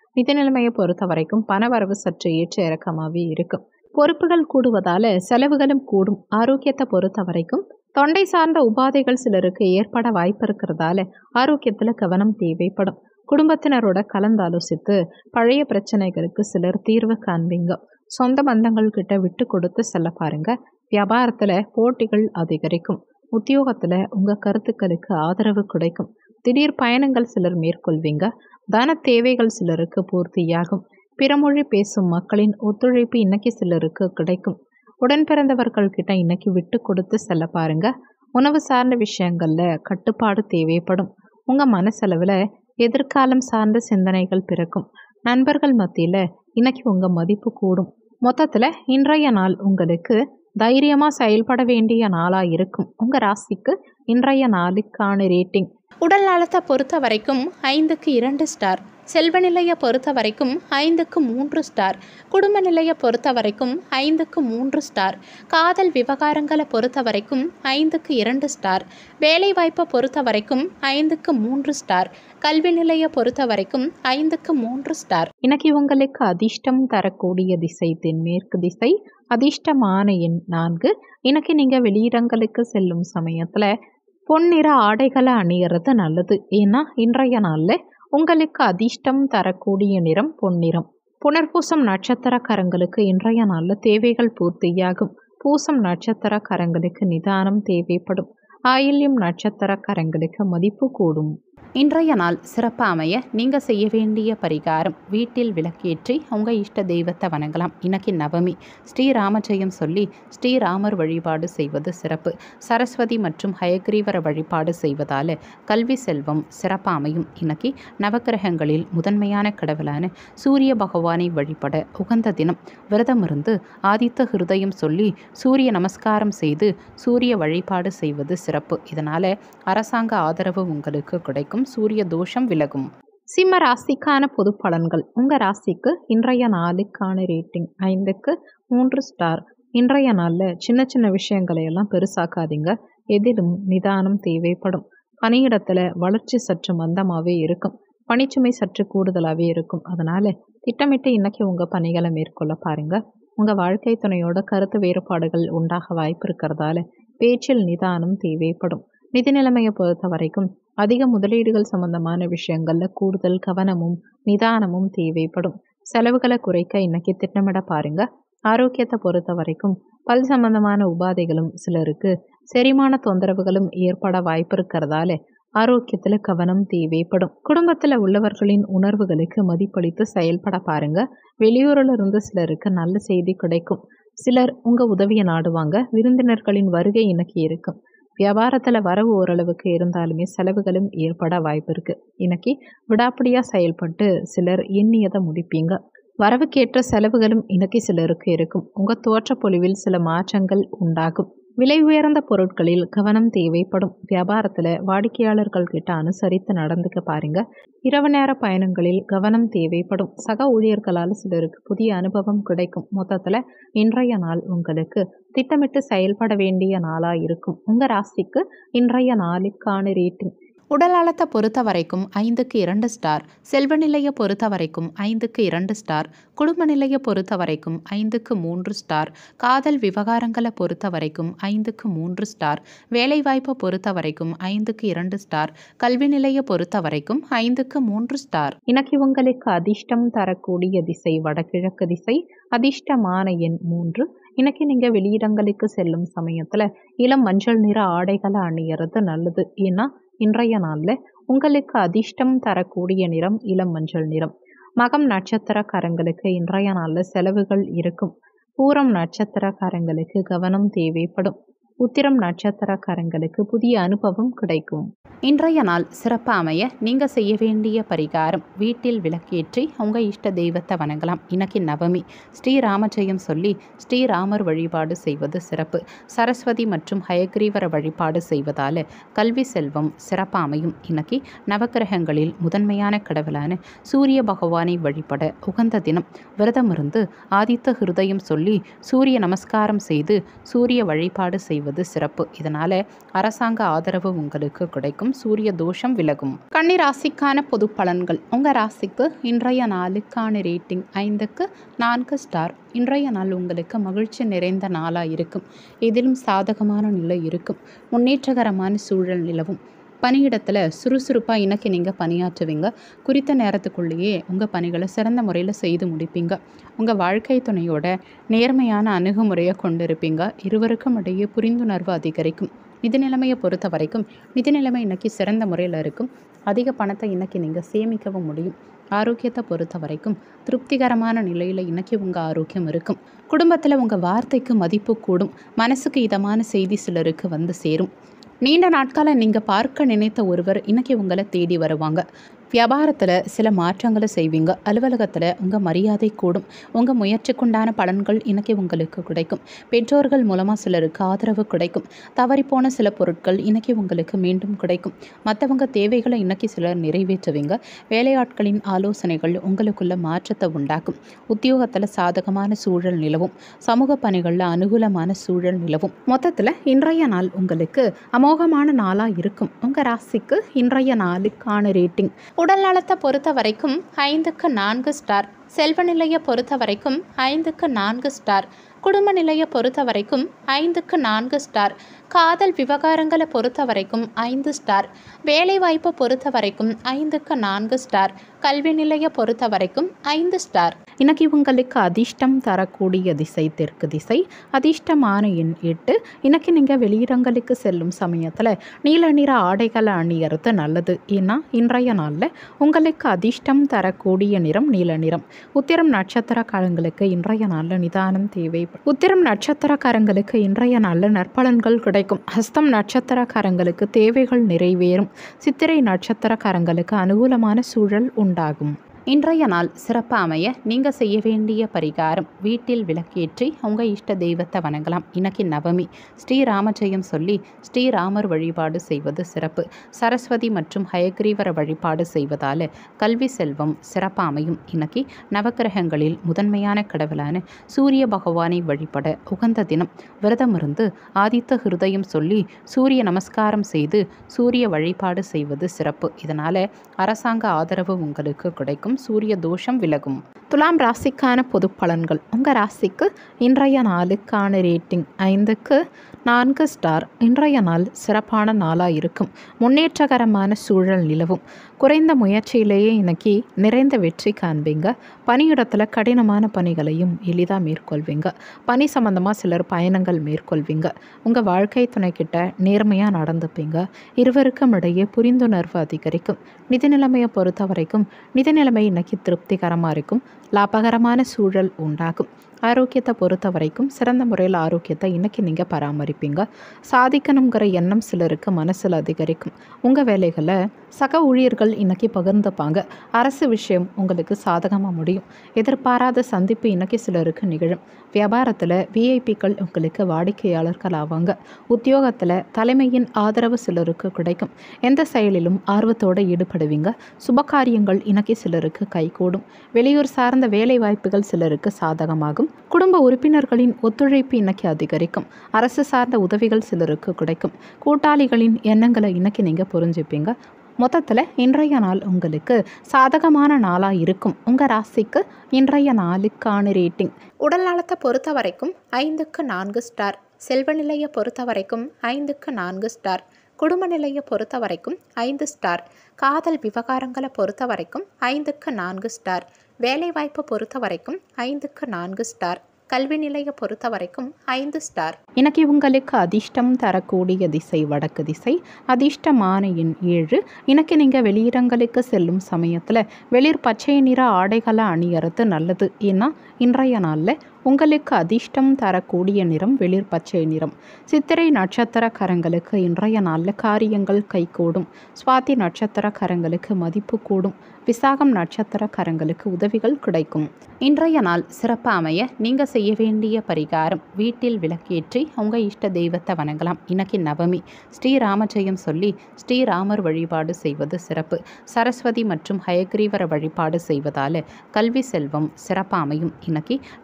Speaker 1: நிதி நிலைமையை பொறுத்த வரைக்கும் பணவரவு சற்று ஏற்ற இறக்கமாகவே இருக்கும் பொறுப்புகள் கூடுவதால செலவுகளும் கூடும் ஆரோக்கியத்தை பொறுத்த வரைக்கும் தொண்டை சார்ந்த உபாதைகள் சிலருக்கு ஏற்பட வாய்ப்பு இருக்கிறதால ஆரோக்கியத்தில் கவனம் தேவைப்படும் குடும்பத்தினரோட கலந்தாலோசித்து பழைய பிரச்சனைகளுக்கு சிலர் தீர்வு காண்பீங்க சொந்த பந்தங்கள் கிட்ட விட்டு கொடுத்து செல்ல பாருங்க வியாபாரத்தில் போட்டிகள் அதிகரிக்கும் உத்தியோகத்தில் உங்கள் கருத்துக்களுக்கு ஆதரவு கிடைக்கும் திடீர் பயணங்கள் சிலர் மேற்கொள்வீங்க தன தேவைகள் சிலருக்கு பூர்த்தியாகும் பிறமொழி பேசும் மக்களின் ஒத்துழைப்பு இன்னைக்கு சிலருக்கு கிடைக்கும் உடன் பிறந்தவர்கள் கிட்ட இன்னைக்கு விட்டு கொடுத்து செல்ல பாருங்க உணவு சார்ந்த விஷயங்கள்ல கட்டுப்பாடு தேவைப்படும் உங்க மனசளவில் எதிர்காலம் சார்ந்த சிந்தனைகள் பிறக்கும் நண்பர்கள் மத்தியில் இன்னைக்கு உங்க மதிப்பு கூடும் மொத்தத்தில் இன்றைய நாள் உங்களுக்கு தைரியமாக செயல்பட வேண்டிய நாளாக இருக்கும் உங்கள் ராசிக்கு இன்றைய நாளுக்கான ரேட்டிங்
Speaker 2: உடல் நலத்தை பொறுத்த வரைக்கும் ஐந்துக்கு இரண்டு ஸ்டார் செல்வ நிலையை பொறுத்த வரைக்கும் ஐந்துக்கு மூன்று ஸ்டார் குடும்ப நிலையை பொறுத்த வரைக்கும் ஐந்துக்கு மூன்று ஸ்டார் காதல் விவகாரங்களை பொறுத்த வரைக்கும் ஐந்துக்கு இரண்டு ஸ்டார் வேலைவாய்ப்பை பொறுத்த வரைக்கும் ஐந்துக்கு மூன்று ஸ்டார் கல்வி நிலையை பொறுத்த வரைக்கும் ஐந்துக்கு மூன்று ஸ்டார்
Speaker 1: இன்னைக்கு உங்களுக்கு அதிர்ஷ்டம் தரக்கூடிய திசை தென்மேற்கு திசை அதிர்ஷ்டமான எண் நான்கு இன்னைக்கு நீங்கள் வெளியிடங்களுக்கு செல்லும் சமயத்தில் பொன்னிற ஆடைகளை அணியறது நல்லது ஏன்னா இன்றைய நாளில் உங்களுக்கு அதிர்ஷ்டம் தரக்கூடிய நிறம் பொன்னிறம் புனர்பூசம் நட்சத்திரக்காரங்களுக்கு இன்றைய நாளில் தேவைகள் பூர்த்தியாகும் பூசம் நட்சத்திரக்காரங்களுக்கு நிதானம் தேவைப்படும் ஆயில்யம் நட்சத்திரக்காரங்களுக்கு மதிப்பு கூடும்
Speaker 2: இன்றைய நாள் சிறப்பாக அமைய நீங்கள் செய்ய வேண்டிய பரிகாரம் வீட்டில் விளக்கேற்றி உங்கள் இஷ்ட தெய்வத்தை வணங்கலாம் இன்னைக்கு நவமி ஸ்ரீராமஜெயம் சொல்லி ஸ்ரீராமர் வழிபாடு செய்வது சிறப்பு சரஸ்வதி மற்றும் ஹயக்ரீவர வழிபாடு செய்வதால் கல்வி செல்வம் சிறப்பாக அமையும் இன்னைக்கு நவக்கிரகங்களில் முதன்மையான கடவுளான சூரிய பகவானை வழிபட உகந்த தினம் விரதம் இருந்து ஆதித்த ஹிருதயம் சொல்லி சூரிய நமஸ்காரம் செய்து சூரிய வழிபாடு செய்வது சிறப்பு இதனால் அரசாங்க ஆதரவு உங்களுக்கு கிடைக்கும் சூரிய தோஷம் விலகும்
Speaker 1: சிம்ம ராசிக்கான பொது பலன்கள் உங்கள் ராசிக்கு இன்றைய நாளுக்கான ரேட்டிங் ஐந்துக்கு மூன்று ஸ்டார் இன்றைய நாளில் சின்ன சின்ன விஷயங்களை எல்லாம் பெருசாக்காதீங்க எதிலும் நிதானம் தேவைப்படும் பணியிடத்தில் வளர்ச்சி சற்று மந்தமாகவே இருக்கும் பணிச்சுமை சற்று கூடுதலாகவே இருக்கும் அதனால் திட்டமிட்டு இன்னைக்கு உங்கள் பணிகளை மேற்கொள்ள பாருங்கள் உங்கள் வாழ்க்கை துணையோட கருத்து வேறுபாடுகள் உண்டாக வாய்ப்பு இருக்கிறதால பேச்சில் நிதானம் தேவைப்படும் நிதி நிலைமையை பொறுத்த வரைக்கும் அதிக முதலீடுகள் சம்பந்தமான விஷயங்களில் கூடுதல் கவனமும் நிதானமும் தேவைப்படும் செலவுகளை குறைக்க இன்னைக்கு திட்டமிட பாருங்க ஆரோக்கியத்தை பொறுத்த வரைக்கும் பல் சம்பந்தமான உபாதைகளும் சிலருக்கு செரிமான தொந்தரவுகளும் ஏற்பட வாய்ப்பு இருக்கிறதால ஆரோக்கியத்தில் கவனம் தேவைப்படும் குடும்பத்தில் உள்ளவர்களின் உணர்வுகளுக்கு மதிப்பளித்து செயல்பட பாருங்க வெளியூரில் இருந்து சிலருக்கு நல்ல செய்தி கிடைக்கும் சிலர் உங்கள் உதவியை நாடுவாங்க விருந்தினர்களின் வருகை இன்னைக்கு இருக்கும் வியாபாரத்தில் வரவு ஓரளவுக்கு இருந்தாலுமே செலவுகளும் ஏற்பட வாய்ப்பு இருக்குது இன்னைக்கு விடாப்பிடியாக செயல்பட்டு சிலர் எண்ணியதை முடிப்பீங்க வரவுக்கேற்ற செலவுகளும் இன்னைக்கு சிலருக்கு இருக்கும் உங்கள் தோற்ற பொலிவில் சில மாற்றங்கள் உண்டாகும் விலை உயர்ந்த பொருட்களில் கவனம் தேவைப்படும் வியாபாரத்தில் வாடிக்கையாளர்கள் கிட்ட அனுசரித்து நடந்துக்க பாருங்க இரவு நேர பயணங்களில் கவனம் தேவைப்படும் சக ஊழியர்களால் சிலருக்கு புதிய அனுபவம் கிடைக்கும் மொத்தத்தில் இன்றைய நாள் உங்களுக்கு திட்டமிட்டு செயல்பட வேண்டிய நாளாக இருக்கும் உங்கள் ராசிக்கு இன்றைய நாளுக்கான ரேட்டிங்
Speaker 2: உடல் நலத்தை பொறுத்த வரைக்கும் ஐந்துக்கு இரண்டு ஸ்டார் செல்வ நிலையை பொறுத்த வரைக்கும் ஐந்துக்கு இரண்டு ஸ்டார் குடும்ப நிலையை பொறுத்த வரைக்கும் ஐந்துக்கு மூன்று ஸ்டார் காதல் விவகாரங்களை பொறுத்த வரைக்கும் ஐந்துக்கு மூன்று ஸ்டார் வேலைவாய்ப்பை பொறுத்த வரைக்கும் ஐந்துக்கு இரண்டு ஸ்டார் கல்வி நிலையை பொறுத்த வரைக்கும் ஐந்துக்கு மூன்று ஸ்டார்
Speaker 1: இன்னைக்கு உங்களுக்கு அதிர்ஷ்டம் தரக்கூடிய திசை வடகிழக்கு திசை அதிர்ஷ்டமான எண் மூன்று இன்னைக்கு நீங்கள் வெளியிடங்களுக்கு செல்லும் சமயத்தில் இளம் மஞ்சள் நிற ஆடைகளை அணியறது நல்லது ஏன்னா இன்றைய நாளில் உங்களுக்கு அதிர்ஷ்டம் தரக்கூடிய நிறம் இளம் மஞ்சள் நிறம் மகம் நட்சத்திரக்காரங்களுக்கு இன்றைய நாளில் செலவுகள் இருக்கும் பூரம் நட்சத்திரக்காரங்களுக்கு கவனம் தேவைப்படும் உத்திரம் நட்சத்திரக்காரங்களுக்கு புதிய அனுபவம் கிடைக்கும்
Speaker 2: இன்றைய நாள் சிறப்பாக அமைய நீங்கள் செய்ய வேண்டிய பரிகாரம் வீட்டில் விளக்கேற்றி உங்கள் இஷ்ட தெய்வத்தை வணங்கலாம் இன்னைக்கு நவமி ஸ்ரீராமஜெயம் சொல்லி ஸ்ரீராமர் வழிபாடு செய்வது சிறப்பு சரஸ்வதி மற்றும் ஹயக்ரீவர வழிபாடு செய்வதால் கல்வி செல்வம் சிறப்பாக அமையும் இன்னைக்கு நவக்கிரகங்களில் முதன்மையான கடவுளான சூரிய பகவானை வழிபட உகந்த தினம் விரதம் இருந்து ஆதித்த ஹிருதயம் சொல்லி சூரிய நமஸ்காரம் செய்து சூரிய வழிபாடு செய்வது செய்வது சிறப்பு இதனால் அரசாங்க ஆதரவு உங்களுக்கு கிடைக்கும் சூரிய தோஷம் விலகும் கன்னி ராசிக்கான பொது பலன்கள் உங்கள் ராசிக்கு இன்றைய நாளுக்கான ரேட்டிங் ஐந்துக்கு நான்கு ஸ்டார் இன்றைய நாள் உங்களுக்கு மகிழ்ச்சி நிறைந்த நாளாக இருக்கும் இதிலும் சாதகமான நிலை இருக்கும் முன்னேற்றகரமான சூழல் நிலவும் பணியிடத்தில் சுறுசுறுப்பாக இன்னைக்கு நீங்கள் பணியாற்றுவீங்க குறித்த நேரத்துக்குள்ளேயே உங்கள் பணிகளை சிறந்த முறையில் செய்து முடிப்பீங்க உங்கள் வாழ்க்கை துணையோட நேர்மையான அணுகுமுறையை கொண்டிருப்பீங்க இருவருக்கும் இடையே புரிந்துணர்வு அதிகரிக்கும் நிதி நிலைமையை பொறுத்த வரைக்கும் நிதி நிலைமை இன்னைக்கு சிறந்த முறையில் இருக்கும் அதிக பணத்தை இன்னைக்கு நீங்கள் சேமிக்கவும் முடியும் ஆரோக்கியத்தை பொறுத்த வரைக்கும் திருப்திகரமான நிலையில் இன்னைக்கு உங்கள் ஆரோக்கியம் இருக்கும் குடும்பத்தில் உங்கள் வார்த்தைக்கு மதிப்பு கூடும் மனசுக்கு இதமான செய்தி சிலருக்கு வந்து சேரும் நீண்ட நாட்கால நீங்கள் பார்க்க நினைத்த ஒருவர் இன்னைக்கு உங்களை தேடி வருவாங்க வியாபாரத்தில் சில மாற்றங்களை செய்வீங்க அலுவலகத்தில் உங்கள் மரியாதை கூடும் உங்கள் முயற்சிக்குண்டான பலன்கள் இன்னைக்கு உங்களுக்கு கிடைக்கும் பெற்றோர்கள் மூலமாக சிலருக்கு ஆதரவு கிடைக்கும் தவறிப்போன சில பொருட்கள் இன்னைக்கு உங்களுக்கு மீண்டும் கிடைக்கும் மற்றவங்க தேவைகளை இன்னைக்கு சிலர் நிறைவேற்றுவீங்க வேலையாட்களின் ஆலோசனைகள் உங்களுக்குள்ள மாற்றத்தை உண்டாக்கும் உத்தியோகத்தில் சாதகமான சூழல் நிலவும் சமூக பணிகளில் அனுகூலமான சூழல் நிலவும் மொத்தத்தில் இன்றைய நாள் உங்களுக்கு அமோகமான நாளாக இருக்கும் உங்கள் ராசிக்கு இன்றைய நாளுக்கான ரேட்டிங் உடல் நலத்தை பொறுத்த வரைக்கும் ஐந்துக்கு நான்கு ஸ்டார் செல்வ நிலையை பொறுத்த வரைக்கும் ஐந்துக்கு நான்கு ஸ்டார் குடும்ப நிலையை பொறுத்த வரைக்கும் ஐந்துக்கு நான்கு ஸ்டார் காதல் விவகாரங்களை பொறுத்த வரைக்கும் ஐந்து ஸ்டார் வேலைவாய்ப்பை பொறுத்த வரைக்கும் ஐந்துக்கு நான்கு ஸ்டார் கல்வி நிலையை பொறுத்த வரைக்கும் ஐந்து ஸ்டார் இன்னைக்கு உங்களுக்கு அதிர்ஷ்டம் தரக்கூடிய திசை தெற்கு திசை அதிர்ஷ்டமான எண் எட்டு இன்னைக்கு நீங்கள் வெளியிடங்களுக்கு செல்லும் சமயத்தில் நீல நிற ஆடைகளை அணியறது நல்லது ஏன்னா இன்றைய நாளில் உங்களுக்கு அதிர்ஷ்டம் தரக்கூடிய நிறம் நீல நிறம் உத்திரம் நட்சத்திரக்காரங்களுக்கு இன்றைய நாளில் நிதானம் தேவை உத்திரம் நட்சத்திரக்காரங்களுக்கு இன்றைய நாளில் நற்பலன்கள் கிடைக்கும் ஹஸ்தம் நட்சத்திரக்காரங்களுக்கு தேவைகள் நிறைவேறும் சித்திரை நட்சத்திரக்காரங்களுக்கு அனுகூலமான சூழல் உண்டாகும் இன்றைய நாள் சிறப்பாக அமைய நீங்கள் செய்ய வேண்டிய பரிகாரம் வீட்டில் விளக்கேற்றி உங்கள் இஷ்ட தெய்வத்தை வணங்கலாம் இன்னைக்கு நவமி ஸ்ரீராமஜெயம் சொல்லி ஸ்ரீராமர் வழிபாடு செய்வது சிறப்பு சரஸ்வதி மற்றும் ஹயக்ரீவர வழிபாடு செய்வதால் கல்வி செல்வம் சிறப்பாக அமையும் இன்னைக்கு நவக்கிரகங்களில் முதன்மையான கடவுளான சூரிய பகவானை வழிபட உகந்த தினம் விரதம் இருந்து ஆதித்த ஹிருதயம் சொல்லி சூரிய நமஸ்காரம் செய்து சூரிய வழிபாடு செய்வது சிறப்பு இதனால் அரசாங்க ஆதரவு உங்களுக்கு கிடைக்கும் சூரிய தோஷம் விலகும் துலாம் ராசிக்கான பொது பலன்கள் உங்கள் ராசிக்கு இன்றைய நாளுக்கான ரேட்டிங் ஐந்துக்கு நான்கு ஸ்டார் இன்றைய நாள் சிறப்பான நாளாக இருக்கும் முன்னேற்றகரமான சூழல் நிலவும் குறைந்த முயற்சியிலேயே இன்னைக்கு நிறைந்த வெற்றி காண்பீங்க பணியிடத்தில் கடினமான பணிகளையும் எளிதாக மேற்கொள்வீங்க பணி சம்மந்தமாக சிலர் பயணங்கள் மேற்கொள்வீங்க உங்கள் வாழ்க்கை துணைக்கிட்ட நேர்மையாக நடந்துப்பீங்க இருவருக்கும் இடையே புரிந்துணர்வு அதிகரிக்கும் நிதி நிலைமையை பொறுத்த வரைக்கும் நிதி நிலைமை இன்னைக்கு திருப்திகரமாக இருக்கும் லாபகரமான சூழல் உண்டாகும் ஆரோக்கியத்தை பொறுத்த வரைக்கும் சிறந்த முறையில் ஆரோக்கியத்தை இன்னைக்கு நீங்கள் பராமரிப்பீங்க சாதிக்கணுங்கிற எண்ணம் சிலருக்கு மனசில் அதிகரிக்கும் உங்கள் வேலைகளை சக ஊழியர்கள் இன்னைக்கு பகிர்ந்துப்பாங்க அரசு விஷயம் உங்களுக்கு சாதகமாக முடியும் எதிர்பாராத சந்திப்பு இன்னைக்கு சிலருக்கு நிகழும் வியாபாரத்தில் விஐபிக்கள் உங்களுக்கு வாடிக்கையாளர்கள் ஆவாங்க உத்தியோகத்தில் தலைமையின் ஆதரவு சிலருக்கு கிடைக்கும் எந்த செயலிலும் ஆர்வத்தோடு ஈடுபடுவீங்க சுபகாரியங்கள் இன்னைக்கு சிலருக்கு கைகூடும் வெளியூர் சார்ந்த வேலை வாய்ப்புகள் சிலருக்கு சாதகமாகும் குடும்ப உறுப்பினர்களின் ஒத்துழைப்பு இன்னைக்கு அதிகரிக்கும் அரசு சார்ந்த உதவிகள் சிலருக்கு கிடைக்கும் கூட்டாளிகளின் எண்ணங்களை இன்னைக்கு நீங்கள் புரிஞ்சுப்பீங்க மொத்தத்தில் இன்றைய நாள் உங்களுக்கு சாதகமான நாளாக இருக்கும் உங்கள் ராசிக்கு இன்றைய நாளுக்கான ரேட்டிங் உடல் நலத்தை பொறுத்த வரைக்கும் ஐந்துக்கு நான்கு ஸ்டார் செல்வ நிலையை பொறுத்த வரைக்கும் ஐந்துக்கு நான்கு ஸ்டார் குடும்ப நிலையை பொறுத்த வரைக்கும் ஐந்து ஸ்டார் காதல் விவகாரங்களை பொறுத்த வரைக்கும் ஐந்துக்கு நான்கு ஸ்டார் வேலைவாய்ப்பை பொறுத்த வரைக்கும் ஐந்துக்கு நான்கு ஸ்டார் கல்வி நிலையை பொறுத்த வரைக்கும் ஐந்து ஸ்டார் இன்னைக்கு உங்களுக்கு அதிர்ஷ்டம் தரக்கூடிய திசை வடக்கு திசை அதிர்ஷ்டமான எண் ஏழு இன்னைக்கு நீங்கள் வெளியிடங்களுக்கு செல்லும் சமயத்தில் வெளிர் பச்சை நிற ஆடைகளை அணியறது நல்லது ஏன்னா இன்றைய நாளில் உங்களுக்கு அதிர்ஷ்டம் தரக்கூடிய நிறம் வெளிர் பச்சை நிறம் சித்திரை நட்சத்திரக்காரங்களுக்கு இன்றைய நாளில் காரியங்கள் கைகூடும் சுவாதி நட்சத்திரக்காரங்களுக்கு மதிப்பு கூடும் விசாகம் நட்சத்திரக்காரங்களுக்கு உதவிகள் கிடைக்கும் இன்றைய நாள் சிறப்பாக அமைய நீங்கள் செய்ய வேண்டிய பரிகாரம் வீட்டில் விளக்கேற்றி உங்கள் இஷ்ட தெய்வத்தை வணங்கலாம் இன்னைக்கு நவமி ஸ்ரீராமஜெயம் சொல்லி ஸ்ரீராமர் வழிபாடு செய்வது சிறப்பு சரஸ்வதி மற்றும் ஹயக்ரீவர வழிபாடு செய்வதால் கல்வி செல்வம் சிறப்பாக அமையும் இன்னைக்கு நவக்கிரக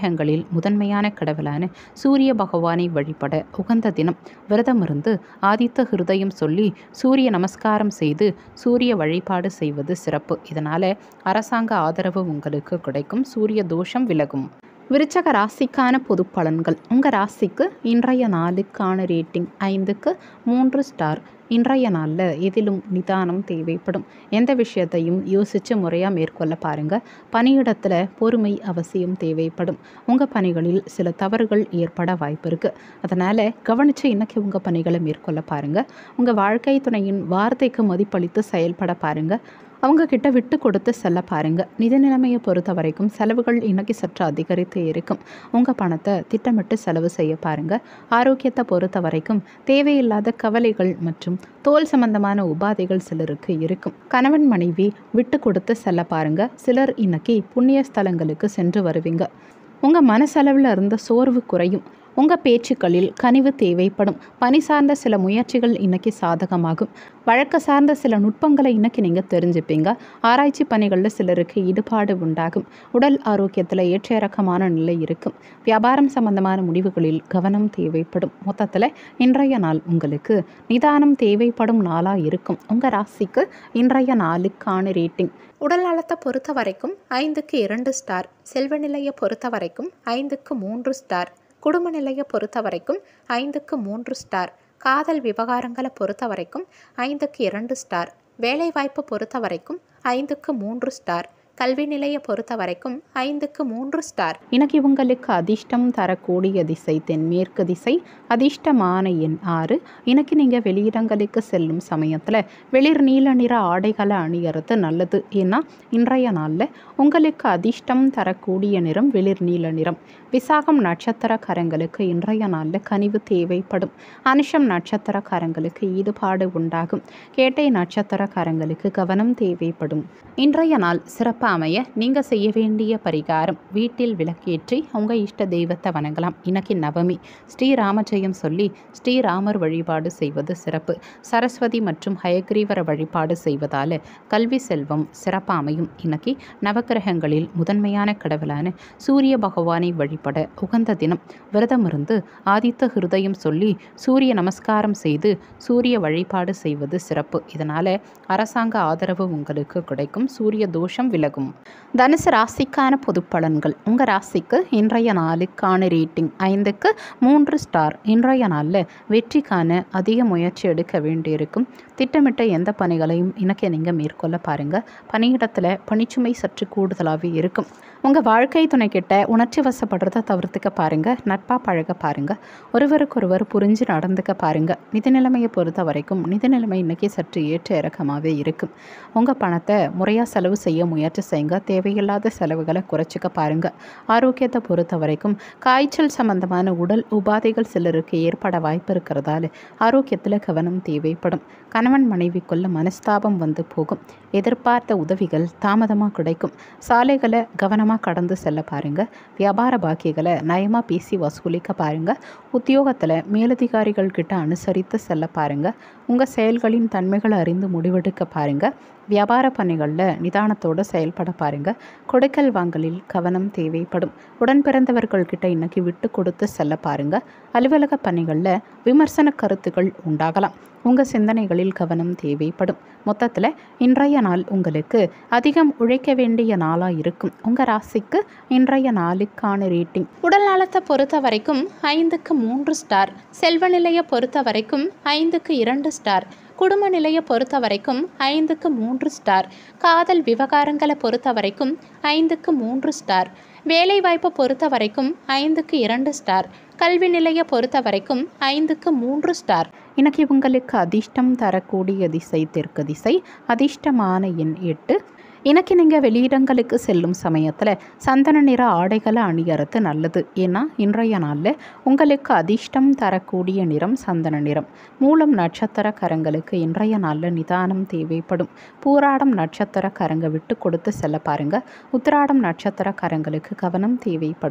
Speaker 2: நவக்கிரகங்களில் முதன்மையான கடவுளான சூரிய பகவானை வழிபட உகந்த தினம் விரதமிருந்து ஆதித்த ஹிருதயம் சொல்லி சூரிய நமஸ்காரம் செய்து சூரிய வழிபாடு செய்வது சிறப்பு இதனால் அரசாங்க ஆதரவு உங்களுக்கு கிடைக்கும் சூரிய தோஷம் விலகும் விருச்சக ராசிக்கான பொது பலன்கள் உங்கள் ராசிக்கு இன்றைய நாளுக்கான ரேட்டிங் ஐந்துக்கு மூன்று ஸ்டார் இன்றைய நாளில் எதிலும் நிதானம் தேவைப்படும் எந்த விஷயத்தையும் யோசித்து முறையாக மேற்கொள்ள பாருங்கள் பணியிடத்தில் பொறுமை அவசியம் தேவைப்படும் உங்கள் பணிகளில் சில தவறுகள் ஏற்பட வாய்ப்பு இருக்குது அதனால் கவனித்து இன்னைக்கு உங்கள் பணிகளை மேற்கொள்ள பாருங்கள் உங்கள் வாழ்க்கை துணையின் வார்த்தைக்கு மதிப்பளித்து செயல்பட பாருங்கள் அவங்க கிட்ட விட்டு கொடுத்து செல்ல பாருங்க நிதி நிலைமையை பொறுத்த வரைக்கும் செலவுகள் இன்னைக்கு சற்று அதிகரித்து இருக்கும் உங்கள் பணத்தை திட்டமிட்டு செலவு செய்ய பாருங்க ஆரோக்கியத்தை பொறுத்த வரைக்கும் தேவையில்லாத கவலைகள் மற்றும் தோல் சம்பந்தமான உபாதைகள் சிலருக்கு இருக்கும் கணவன் மனைவி விட்டு கொடுத்து செல்ல பாருங்க சிலர் இன்னைக்கு புண்ணிய ஸ்தலங்களுக்கு சென்று வருவீங்க உங்கள் மனசளவில் இருந்த சோர்வு குறையும் உங்கள் பேச்சுக்களில் கனிவு தேவைப்படும் பணி சார்ந்த சில முயற்சிகள் இன்னைக்கு சாதகமாகும் வழக்கு சார்ந்த சில நுட்பங்களை இன்னைக்கு நீங்கள் தெரிஞ்சுப்பீங்க ஆராய்ச்சி பணிகளில் சிலருக்கு ஈடுபாடு உண்டாகும் உடல் ஆரோக்கியத்தில் ஏற்ற இறக்கமான நிலை இருக்கும் வியாபாரம் சம்பந்தமான முடிவுகளில் கவனம் தேவைப்படும் மொத்தத்தில் இன்றைய நாள் உங்களுக்கு நிதானம் தேவைப்படும் நாளாக இருக்கும் உங்கள் ராசிக்கு இன்றைய நாளுக்கான ரேட்டிங்
Speaker 1: உடல் நலத்தை பொறுத்த வரைக்கும் ஐந்துக்கு இரண்டு ஸ்டார் செல்வ நிலையை பொறுத்த வரைக்கும் ஐந்துக்கு மூன்று ஸ்டார் குடும்ப நிலையை பொறுத்த வரைக்கும் ஐந்துக்கு மூன்று ஸ்டார் காதல் விவகாரங்களை பொறுத்த வரைக்கும் ஐந்துக்கு இரண்டு ஸ்டார் வேலைவாய்ப்பு பொறுத்த வரைக்கும் ஐந்துக்கு மூன்று ஸ்டார் கல்வி நிலையை பொறுத்த வரைக்கும் ஐந்துக்கு மூன்று ஸ்டார்
Speaker 2: இன்னைக்கு இவங்களுக்கு அதிர்ஷ்டம் தரக்கூடிய திசை தென்மேற்கு திசை அதிர்ஷ்டமான எண் ஆறு இன்னைக்கு நீங்கள் வெளியிடங்களுக்கு செல்லும் சமயத்தில் வெளிர் நீல நிற ஆடைகளை அணியறது நல்லது ஏன்னா இன்றைய நாளில் உங்களுக்கு அதிர்ஷ்டம் தரக்கூடிய நிறம் வெளிர் நீல நிறம் விசாகம் நட்சத்திரக்காரங்களுக்கு இன்றைய நாளில் கனிவு தேவைப்படும் அனுஷம் நட்சத்திரக்காரங்களுக்கு ஈடுபாடு உண்டாகும் கேட்டை நட்சத்திரக்காரங்களுக்கு கவனம் தேவைப்படும் இன்றைய நாள் சிறப்பு அமைய நீங்கள் செய்ய வேண்டிய பரிகாரம் வீட்டில் விளக்கேற்றி உங்கள் இஷ்ட தெய்வத்தை வணங்கலாம் இன்னைக்கு நவமி ஸ்ரீராமஜெயம் சொல்லி ஸ்ரீராமர் வழிபாடு செய்வது சிறப்பு சரஸ்வதி மற்றும் ஹயக்ரீவர வழிபாடு செய்வதால் கல்வி செல்வம் சிறப்பாக அமையும் இன்னைக்கு நவக்கிரகங்களில் முதன்மையான கடவுளான சூரிய பகவானை வழிபட உகந்த தினம் விரதம் இருந்து ஆதித்த ஹிருதயம் சொல்லி சூரிய நமஸ்காரம் செய்து சூரிய வழிபாடு செய்வது சிறப்பு இதனால் அரசாங்க ஆதரவு உங்களுக்கு கிடைக்கும் சூரிய தோஷம் விலகும் தனுசு ராசிக்கான பொது பலன்கள் உங்கள் ராசிக்கு இன்றைய நாளுக்கான ரேட்டிங் ஐந்துக்கு மூன்று ஸ்டார் இன்றைய நாளில் வெற்றிக்கான அதிக முயற்சி எடுக்க வேண்டியிருக்கும் திட்டமிட்ட எந்த பணிகளையும் இன்னைக்கு நீங்கள் மேற்கொள்ள பாருங்கள் பணியிடத்தில் பணிச்சுமை சற்று கூடுதலாகவே இருக்கும் உங்கள் வாழ்க்கை துணைக்கிட்ட உணர்ச்சி வசப்படுறதை தவிர்த்துக்க பாருங்கள் நட்பாக பழக பாருங்கள் ஒருவருக்கொருவர் புரிஞ்சு நடந்துக்க பாருங்கள் நிதி நிலைமையை பொறுத்த வரைக்கும் நிதி நிலைமை இன்னைக்கு சற்று ஏற்ற இறக்கமாகவே இருக்கும் உங்கள் பணத்தை முறையாக செலவு செய்ய முயற்சி செய்யுங்க தேவையில்லாத செலவுகளை குறைச்சிக்க பாருங்கள் ஆரோக்கியத்தை பொறுத்த வரைக்கும் காய்ச்சல் சம்பந்தமான உடல் உபாதைகள் சிலருக்கு ஏற்பட வாய்ப்பு இருக்கிறதால ஆரோக்கியத்தில் கவனம் தேவைப்படும் கணவன் மனைவிக்குள்ள மனஸ்தாபம் வந்து போகும் எதிர்பார்த்த உதவிகள் தாமதமாக கிடைக்கும் சாலைகளை கவனமாக கடந்து செல்ல பாருங்கள் வியாபார பாக்கியங்களை நயமாக பேசி வசூலிக்க பாருங்கள் உத்தியோகத்தில் மேலதிகாரிகள் கிட்ட அனுசரித்து செல்ல பாருங்கள் உங்கள் செயல்களின் தன்மைகளை அறிந்து முடிவெடுக்க பாருங்கள் வியாபார பணிகளில் நிதானத்தோடு செயல்பட பாருங்கள் கொடுக்கல் வாங்கலில் கவனம் தேவைப்படும் உடன் பிறந்தவர்கள்கிட்ட இன்னைக்கு விட்டு கொடுத்து செல்ல பாருங்கள் அலுவலக பணிகளில் விமர்சன கருத்துக்கள் உண்டாகலாம் உங்கள் சிந்தனைகளில் கவனம் தேவைப்படும் மொத்தத்தில் இன்றைய நாள் உங்களுக்கு அதிகம் உழைக்க வேண்டிய நாளாக இருக்கும் உங்கள் ராசிக்கு இன்றைய நாளுக்கான ரேட்டிங்
Speaker 1: உடல் நலத்தை பொறுத்த வரைக்கும் ஐந்துக்கு மூன்று ஸ்டார் செல்வ நிலையை பொறுத்த வரைக்கும் ஐந்துக்கு இரண்டு ஸ்டார் குடும்ப நிலையை பொறுத்த வரைக்கும் ஐந்துக்கு மூன்று ஸ்டார் காதல் விவகாரங்களை பொறுத்த வரைக்கும் ஐந்துக்கு மூன்று ஸ்டார் வேலைவாய்ப்பை பொறுத்த வரைக்கும் ஐந்துக்கு இரண்டு ஸ்டார் கல்வி நிலையை பொறுத்த வரைக்கும் ஐந்துக்கு மூன்று ஸ்டார்
Speaker 2: இன்னைக்கு உங்களுக்கு அதிர்ஷ்டம் தரக்கூடிய திசை தெற்கு திசை அதிர்ஷ்டமான எண் எட்டு இன்னைக்கு நீங்கள் வெளியிடங்களுக்கு செல்லும் சமயத்தில் சந்தன நிற ஆடைகளை அணியறது நல்லது ஏன்னா இன்றைய நாளில் உங்களுக்கு அதிர்ஷ்டம் தரக்கூடிய நிறம் சந்தன நிறம் மூலம் நட்சத்திரக்காரங்களுக்கு இன்றைய நாளில் நிதானம் தேவைப்படும் பூராடம் நட்சத்திரக்காரங்க விட்டு கொடுத்து செல்ல பாருங்க உத்திராடம் நட்சத்திரக்காரங்களுக்கு கவனம் தேவைப்படும்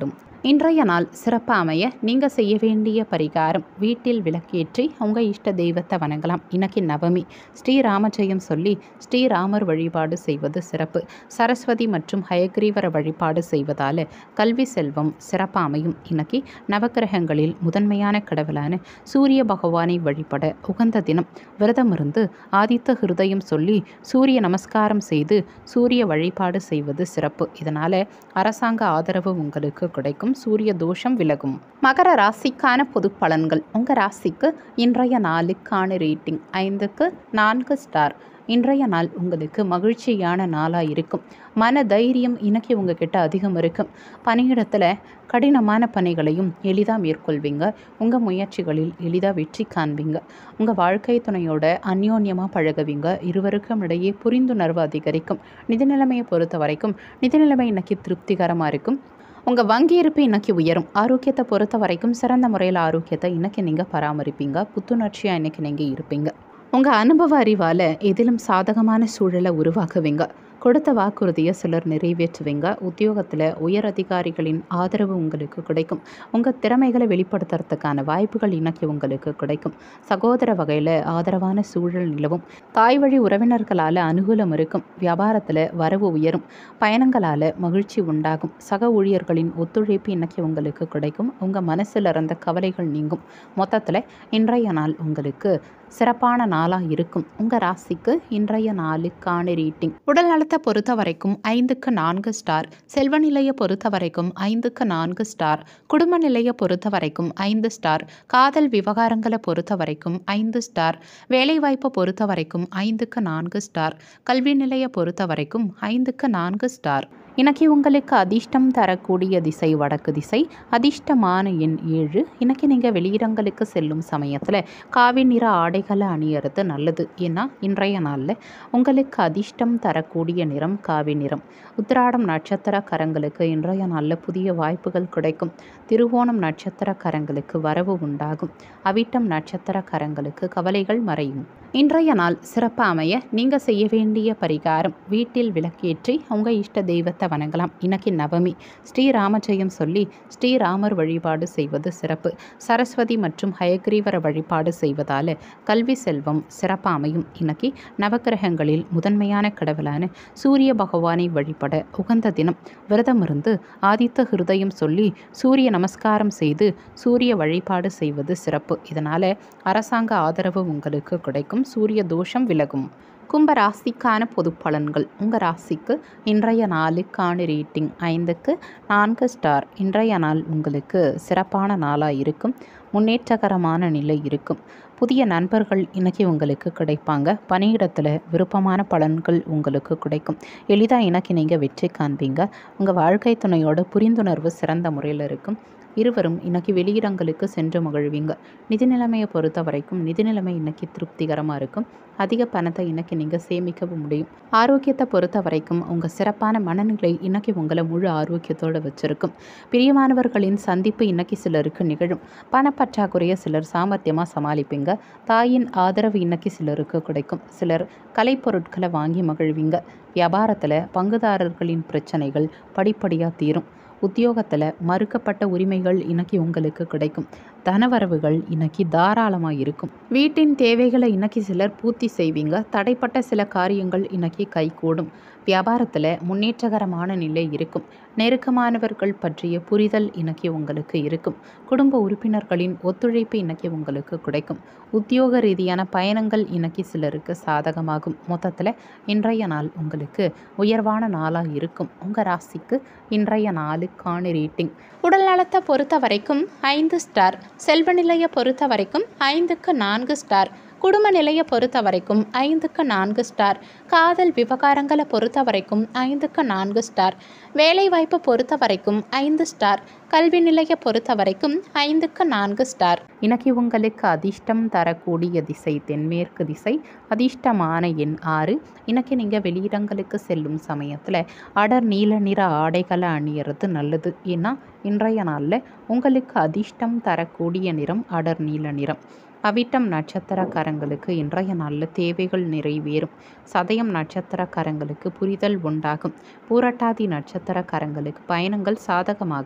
Speaker 2: இன்றைய நாள் சிறப்பாக அமைய நீங்கள் செய்ய வேண்டிய பரிகாரம் வீட்டில் விளக்கேற்றி உங்கள் இஷ்ட தெய்வத்தை வணங்கலாம் இன்னைக்கு நவமி ஸ்ரீராமஜெயம் சொல்லி ஸ்ரீராமர் வழிபாடு செய்வது சிறப்பு சரஸ்வதி மற்றும் ஹயக்ரீவர வழிபாடு செய்வதால் கல்வி செல்வம் சிறப்பாக அமையும் இன்னைக்கு நவக்கிரகங்களில் முதன்மையான கடவுளான சூரிய பகவானை வழிபட உகந்த தினம் விரதமிருந்து ஆதித்த ஹிருதயம் சொல்லி சூரிய நமஸ்காரம் செய்து சூரிய வழிபாடு செய்வது சிறப்பு இதனால் அரசாங்க ஆதரவு உங்களுக்கு கிடைக்கும் சூரிய தோஷம் விலகும் மகர ராசிக்கான பொது பலன்கள் உங்கள் ராசிக்கு இன்றைய நாளுக்கான ரேட்டிங் ஐந்துக்கு நான்கு ஸ்டார் இன்றைய நாள் உங்களுக்கு மகிழ்ச்சியான நாளாக இருக்கும் மன தைரியம் இன்னைக்கு உங்ககிட்ட அதிகம் இருக்கும் பணியிடத்தில் கடினமான பணிகளையும் எளிதாக மேற்கொள்வீங்க உங்கள் முயற்சிகளில் எளிதாக வெற்றி காண்பீங்க உங்கள் வாழ்க்கை துணையோட அந்யோன்யமாக பழகுவீங்க இருவருக்கும் இடையே புரிந்துணர்வு அதிகரிக்கும் நிதி நிலைமையை பொறுத்த வரைக்கும் நிதி நிலைமை இன்னைக்கு திருப்திகரமாக இருக்கும் உங்கள் வங்கி இருப்பு இன்னைக்கு உயரும் ஆரோக்கியத்தை பொறுத்த வரைக்கும் சிறந்த முறையில் ஆரோக்கியத்தை இன்னைக்கு நீங்கள் பராமரிப்பீங்க புத்துணர்ச்சியாக இன்னைக்கு நீங்கள் இருப்பீங்க உங்கள் அனுபவ அறிவால் எதிலும் சாதகமான சூழலை உருவாக்குவீங்க கொடுத்த வாக்குறுதியை சிலர் நிறைவேற்றுவீங்க உத்தியோகத்தில் உயர் அதிகாரிகளின் ஆதரவு உங்களுக்கு கிடைக்கும் உங்கள் திறமைகளை வெளிப்படுத்துறதுக்கான வாய்ப்புகள் இன்னைக்கு உங்களுக்கு கிடைக்கும் சகோதர வகையில் ஆதரவான சூழல் நிலவும் தாய் வழி உறவினர்களால் அனுகூலம் இருக்கும் வியாபாரத்தில் வரவு உயரும் பயணங்களால் மகிழ்ச்சி உண்டாகும் சக ஊழியர்களின் ஒத்துழைப்பு இன்னைக்கு உங்களுக்கு கிடைக்கும் உங்கள் மனசில் இருந்த கவலைகள் நீங்கும் மொத்தத்தில் இன்றைய நாள் உங்களுக்கு சிறப்பான நாளாக இருக்கும் உங்கள் ராசிக்கு இன்றைய நாளுக்கான ரீட்டிங் உடல் நலத்தை பொறுத்த வரைக்கும் ஐந்துக்கு நான்கு ஸ்டார் செல்வ நிலையை பொறுத்த வரைக்கும் ஐந்துக்கு நான்கு ஸ்டார் குடும்ப நிலையை பொறுத்த வரைக்கும் ஐந்து ஸ்டார் காதல் விவகாரங்களை பொறுத்த வரைக்கும் ஐந்து ஸ்டார் வேலைவாய்ப்பை பொறுத்த வரைக்கும் ஐந்துக்கு நான்கு ஸ்டார் கல்வி நிலையை பொறுத்த வரைக்கும் ஐந்துக்கு நான்கு ஸ்டார் இன்னைக்கு உங்களுக்கு அதிர்ஷ்டம் தரக்கூடிய திசை வடக்கு திசை அதிர்ஷ்டமான எண் ஏழு இன்னைக்கு நீங்கள் வெளியிடங்களுக்கு செல்லும் சமயத்தில் காவி நிற ஆடைகளை அணியறது நல்லது ஏன்னா இன்றைய நாளில் உங்களுக்கு அதிர்ஷ்டம் தரக்கூடிய நிறம் காவி நிறம் உத்திராடம் நட்சத்திரக்காரங்களுக்கு இன்றைய நாளில் புதிய வாய்ப்புகள் கிடைக்கும் திருவோணம் நட்சத்திரக்காரங்களுக்கு வரவு உண்டாகும் அவிட்டம் நட்சத்திரக்காரங்களுக்கு கவலைகள் மறையும் இன்றைய நாள் சிறப்பாக அமைய நீங்கள் செய்ய வேண்டிய பரிகாரம் வீட்டில் விளக்கேற்றி உங்கள் இஷ்ட தெய்வத்தை வணங்கலாம் இன்னைக்கு நவமி ஸ்ரீராமஜெயம் சொல்லி ஸ்ரீராமர் வழிபாடு செய்வது சிறப்பு சரஸ்வதி மற்றும் ஹயக்ரீவர வழிபாடு செய்வதால் கல்வி செல்வம் சிறப்பாக அமையும் இன்னைக்கு நவக்கிரகங்களில் முதன்மையான கடவுளான சூரிய பகவானை வழிபட உகந்த தினம் விரதமிருந்து ஆதித்த ஹிருதயம் சொல்லி சூரிய நமஸ்காரம் செய்து சூரிய வழிபாடு செய்வது சிறப்பு இதனால் அரசாங்க ஆதரவு உங்களுக்கு கிடைக்கும் சூரிய தோஷம் விலகும் கும்ப ராசிக்கான பொது பலன்கள் உங்கள் ராசிக்கு இன்றைய நாளுக்கான ரேட்டிங் ஐந்துக்கு நான்கு ஸ்டார் இன்றைய நாள் உங்களுக்கு சிறப்பான நாளாக இருக்கும் முன்னேற்றகரமான நிலை இருக்கும் புதிய நண்பர்கள் இன்னைக்கு உங்களுக்கு கிடைப்பாங்க பணியிடத்தில் விருப்பமான பலன்கள் உங்களுக்கு கிடைக்கும் எளிதாக இன்னைக்கு நீங்கள் வெற்றி காண்பீங்க உங்கள் வாழ்க்கை துணையோட புரிந்துணர்வு சிறந்த முறையில் இருக்கும் இருவரும் இன்னைக்கு வெளியிடங்களுக்கு சென்று மகிழ்வீங்க நிதி நிலைமையை பொறுத்த வரைக்கும் நிதி நிலைமை இன்னைக்கு திருப்திகரமாக இருக்கும் அதிக பணத்தை இன்னைக்கு நீங்கள் சேமிக்கவும் முடியும் ஆரோக்கியத்தை பொறுத்த வரைக்கும் உங்கள் சிறப்பான மனநிலை இன்னைக்கு உங்களை முழு ஆரோக்கியத்தோடு வச்சிருக்கும் பிரியமானவர்களின் சந்திப்பு இன்னைக்கு சிலருக்கு நிகழும் பணப்பற்றாக்குறையை சிலர் சாமர்த்தியமாக சமாளிப்பீங்க தாயின் ஆதரவு இன்னைக்கு சிலருக்கு கிடைக்கும் சிலர் கலைப்பொருட்களை வாங்கி மகிழ்வீங்க வியாபாரத்தில் பங்குதாரர்களின் பிரச்சனைகள் படிப்படியாக தீரும் உத்தியோகத்தில் மறுக்கப்பட்ட உரிமைகள் இன்னைக்கு உங்களுக்கு கிடைக்கும் தனவரவுகள் இன்னைக்கு தாராளமாக இருக்கும் வீட்டின் தேவைகளை இன்னைக்கு சிலர் பூர்த்தி செய்வீங்க தடைப்பட்ட சில காரியங்கள் இன்னைக்கு கைகூடும் வியாபாரத்தில் முன்னேற்றகரமான நிலை இருக்கும் நெருக்கமானவர்கள் பற்றிய புரிதல் இன்னைக்கு உங்களுக்கு இருக்கும் குடும்ப உறுப்பினர்களின் ஒத்துழைப்பு இன்னைக்கு உங்களுக்கு கிடைக்கும் உத்தியோக ரீதியான பயணங்கள் இன்னைக்கு சிலருக்கு சாதகமாகும் மொத்தத்தில் இன்றைய நாள் உங்களுக்கு உயர்வான நாளாக இருக்கும் உங்கள் ராசிக்கு இன்றைய நாளுக்கான ரேட்டிங் உடல் நலத்தை பொறுத்த வரைக்கும் ஐந்து ஸ்டார் செல்வ நிலையை பொறுத்த வரைக்கும் ஐந்துக்கு நான்கு ஸ்டார் குடும்ப நிலையை பொறுத்த வரைக்கும் ஐந்துக்கு நான்கு ஸ்டார் காதல் விவகாரங்களை பொறுத்த வரைக்கும் ஐந்துக்கு நான்கு ஸ்டார் வேலைவாய்ப்பு பொறுத்த வரைக்கும் ஐந்து ஸ்டார் கல்வி நிலையை பொறுத்த வரைக்கும் ஐந்துக்கு நான்கு ஸ்டார் இன்னைக்கு உங்களுக்கு அதிர்ஷ்டம் தரக்கூடிய திசை தென்மேற்கு திசை அதிர்ஷ்டமான எண் ஆறு இன்னைக்கு நீங்கள் வெளியிடங்களுக்கு செல்லும் சமயத்தில் அடர் நீல நிற ஆடைகளை அணியறது நல்லது ஏன்னா இன்றைய நாளில் உங்களுக்கு அதிர்ஷ்டம் தரக்கூடிய நிறம் அடர் நீல நிறம் அவிட்டம் நட்சத்திரக்காரங்களுக்கு இன்றைய நாளில் தேவைகள் நிறைவேறும் சதயம் நட்சத்திரக்காரங்களுக்கு புரிதல் உண்டாகும் பூரட்டாதி நட்சத்திரக்காரங்களுக்கு பயணங்கள் சாதகமாகும்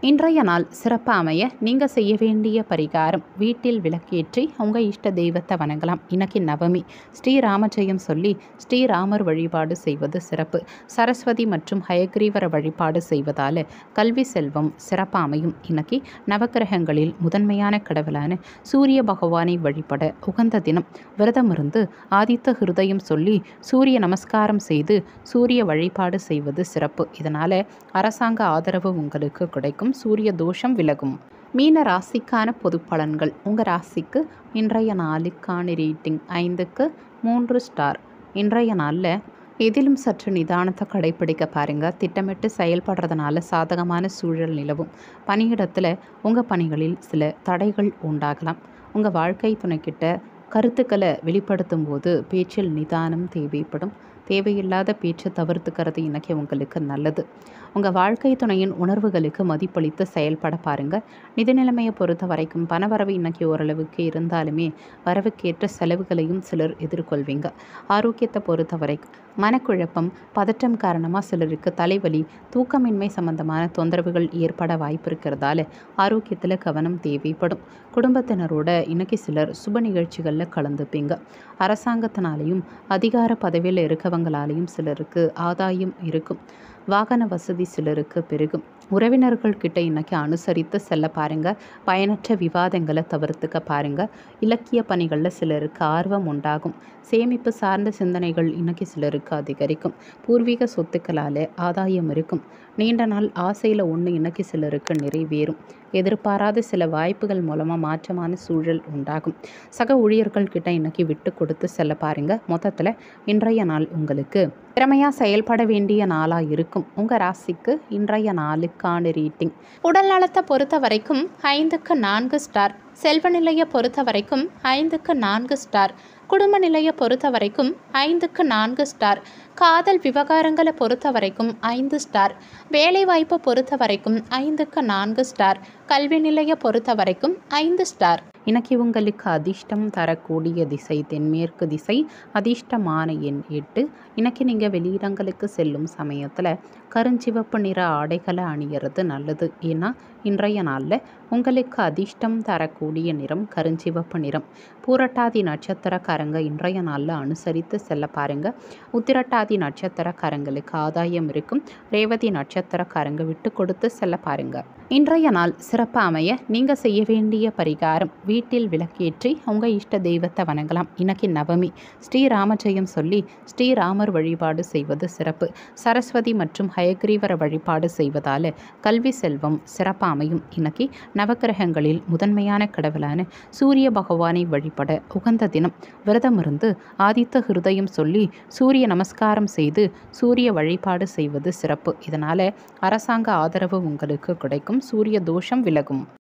Speaker 2: இன்றைய நாள் சிறப்பாக அமைய நீங்கள் செய்ய வேண்டிய பரிகாரம் வீட்டில் விளக்கேற்றி உங்கள் இஷ்ட தெய்வத்தை வணங்கலாம் இன்னைக்கு நவமி ஸ்ரீராமஜெயம் சொல்லி ஸ்ரீராமர் வழிபாடு செய்வது சிறப்பு சரஸ்வதி மற்றும் ஹயக்ரீவர வழிபாடு செய்வதால் கல்வி செல்வம் சிறப்பாக அமையும் இன்னைக்கு நவக்கிரகங்களில் முதன்மையான கடவுளான சூரிய பகவானை வழிபட உகந்த தினம் விரதமிருந்து ஆதித்த ஹிருதயம் சொல்லி சூரிய நமஸ்காரம் செய்து சூரிய வழிபாடு செய்வது சிறப்பு இதனால் அரசாங்க ஆதரவு உங்களுக்கு கிடைக்கும் சூரிய தோஷம் விலகும் மீன ராசிக்கான பொது பலன்கள் உங்கள் ராசிக்கு இன்றைய நாளுக்கான ரேட்டிங் ஐந்துக்கு மூன்று ஸ்டார் இன்றைய நாளில் எதிலும் சற்று நிதானத்தை கடைப்பிடிக்க பாருங்கள் திட்டமிட்டு செயல்படுறதுனால சாதகமான சூழல் நிலவும் பணியிடத்தில் உங்கள் பணிகளில் சில தடைகள் உண்டாகலாம் உங்கள் வாழ்க்கை துணைக்கிட்ட கருத்துக்களை வெளிப்படுத்தும் போது பேச்சில் நிதானம் தேவைப்படும் தேவையில்லாத பேச்சை தவிர்த்துக்கிறது இன்னைக்கு உங்களுக்கு நல்லது உங்கள் வாழ்க்கை துணையின் உணர்வுகளுக்கு மதிப்பளித்து செயல்பட பாருங்கள் நிதி நிலைமையை பொறுத்த வரைக்கும் பணவரவு இன்னைக்கு ஓரளவுக்கு இருந்தாலுமே வரவுக்கேற்ற செலவுகளையும் சிலர் எதிர்கொள்வீங்க ஆரோக்கியத்தை பொறுத்த வரைக்கும் மனக்குழப்பம் பதற்றம் காரணமாக சிலருக்கு தலைவலி தூக்கமின்மை சம்பந்தமான தொந்தரவுகள் ஏற்பட வாய்ப்பு இருக்கிறதால ஆரோக்கியத்தில் கவனம் தேவைப்படும் குடும்பத்தினரோட இன்னைக்கு சிலர் சுப நிகழ்ச்சிகளில் கலந்துப்பீங்க அரசாங்கத்தினாலையும் அதிகார பதவியில் இருக்கவங்களாலேயும் சிலருக்கு ஆதாயம் இருக்கும் வாகன வசதி சிலருக்கு பெருகும் உறவினர்கள் கிட்ட இன்னைக்கு அனுசரித்து செல்ல பாருங்க பயனற்ற விவாதங்களை தவிர்த்துக்க பாருங்க இலக்கிய பணிகளில் சிலருக்கு ஆர்வம் உண்டாகும் சேமிப்பு சார்ந்த சிந்தனைகள் இன்னைக்கு சிலருக்கு அதிகரிக்கும் பூர்வீக சொத்துக்களால் ஆதாயம் இருக்கும் நீண்ட நாள் ஆசையில் ஒன்று இன்னைக்கு சிலருக்கு நிறைவேறும் எதிர்பாராத சில வாய்ப்புகள் மூலமாக மாற்றமான சூழல் உண்டாகும் சக ஊழியர்கள் கிட்ட இன்னைக்கு விட்டு கொடுத்து செல்ல பாருங்க மொத்தத்தில் இன்றைய நாள் உங்களுக்கு திறமையாக செயல்பட வேண்டிய நாளாக இருக்கும் உங்கள் ராசிக்கு இன்றைய நாளுக்கான ரேட்டிங்
Speaker 1: உடல் நலத்தை பொறுத்த வரைக்கும் ஐந்துக்கு நான்கு ஸ்டார் செல்வ நிலையை பொறுத்த வரைக்கும் ஐந்துக்கு நான்கு ஸ்டார் குடும்ப நிலையை பொறுத்த வரைக்கும் ஐந்துக்கு நான்கு ஸ்டார் காதல் விவகாரங்களை பொறுத்த வரைக்கும் ஐந்து ஸ்டார் வேலைவாய்ப்பை பொறுத்த வரைக்கும் ஐந்துக்கு நான்கு ஸ்டார் கல்வி நிலையை பொறுத்த வரைக்கும் ஐந்து ஸ்டார்
Speaker 2: இன்னைக்கு உங்களுக்கு அதிர்ஷ்டம் தரக்கூடிய திசை தென்மேற்கு திசை அதிர்ஷ்டமான எண் எட்டு இன்னைக்கு நீங்கள் வெளியிடங்களுக்கு செல்லும் சமயத்தில் கருஞ்சிவப்பு நிற ஆடைகளை அணியறது நல்லது ஏன்னா இன்றைய நாளில் உங்களுக்கு அதிர்ஷ்டம் தரக்கூடிய நிறம் கருஞ்சிவப்பு நிறம் பூரட்டாதி நட்சத்திரக்காரங்க இன்றைய நாளில் அனுசரித்து செல்ல பாருங்க உத்திரட்டாதி நட்சத்திரக்காரங்களுக்கு ஆதாயம் இருக்கும் ரேவதி நட்சத்திரக்காரங்க விட்டு கொடுத்து செல்ல பாருங்க இன்றைய நாள் சிறப்பாக அமைய நீங்கள் செய்ய வேண்டிய பரிகாரம் வீட்டில் விளக்கேற்றி உங்கள் இஷ்ட தெய்வத்தை வணங்கலாம் இன்னைக்கு நவமி ஸ்ரீராமஜெயம் சொல்லி ஸ்ரீராமர் வழிபாடு செய்வது சிறப்பு சரஸ்வதி மற்றும் ஹயக்ரீவர வழிபாடு செய்வதால் கல்வி செல்வம் சிறப்பாக அமையும் இன்னைக்கு நவக்கிரகங்களில் முதன்மையான கடவுளான சூரிய பகவானை வழிபட உகந்த தினம் விரதமிருந்து ஆதித்த ஹிருதயம் சொல்லி சூரிய நமஸ்காரம் செய்து சூரிய வழிபாடு செய்வது சிறப்பு இதனால் அரசாங்க ஆதரவு உங்களுக்கு கிடைக்கும் சூரிய தோஷம் விலகும்